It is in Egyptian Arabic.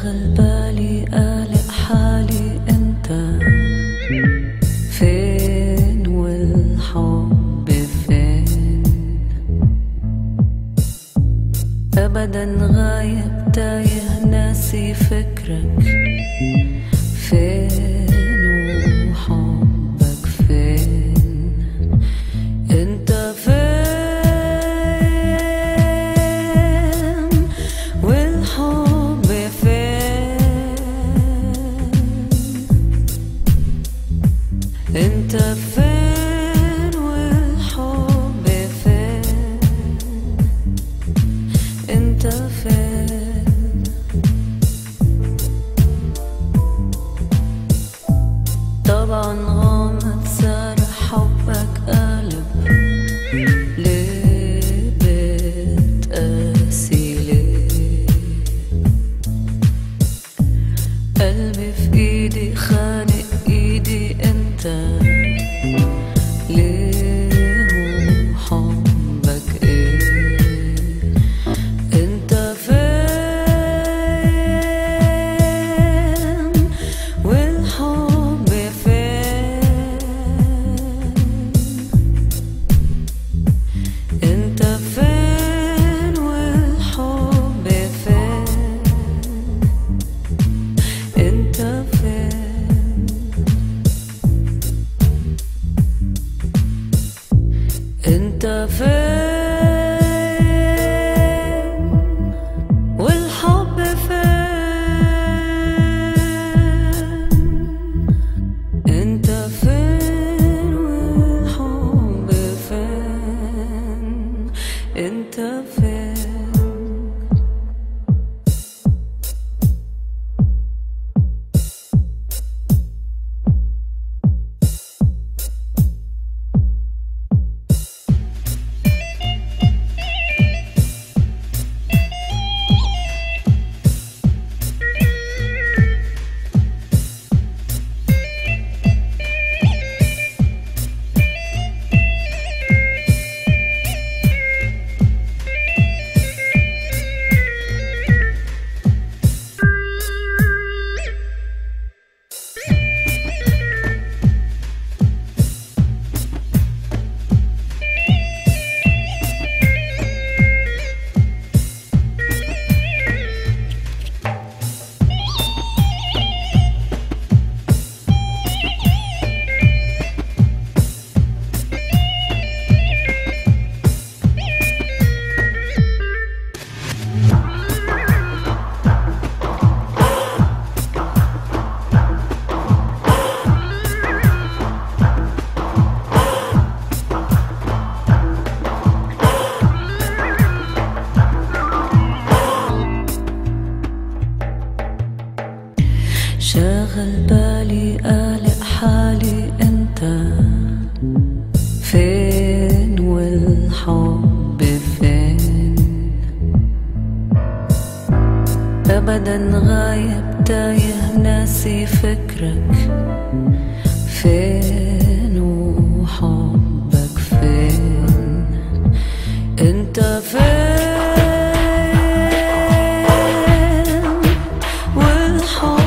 شاغل بالي قالق حالي انت فين والحب فين ابدا غايب تايه ناسي فكرك فين وحبك فين انت فين والحب فين انت فين والحب فين انت فين طبعا غامض صار حبك قلب ليه بتقاسي ليه قلبي في ايدي خانق ايدي انت ليه وحبك ايه انت فين والحب فين انت فين والحب فين انت فين انت فين والحب فين انت فين والحب فين انت فين شاغل بالي قالق حالي انت فين والحب فين ابدا غايب تايه ناسي فكرك فين وحبك فين انت فين والحب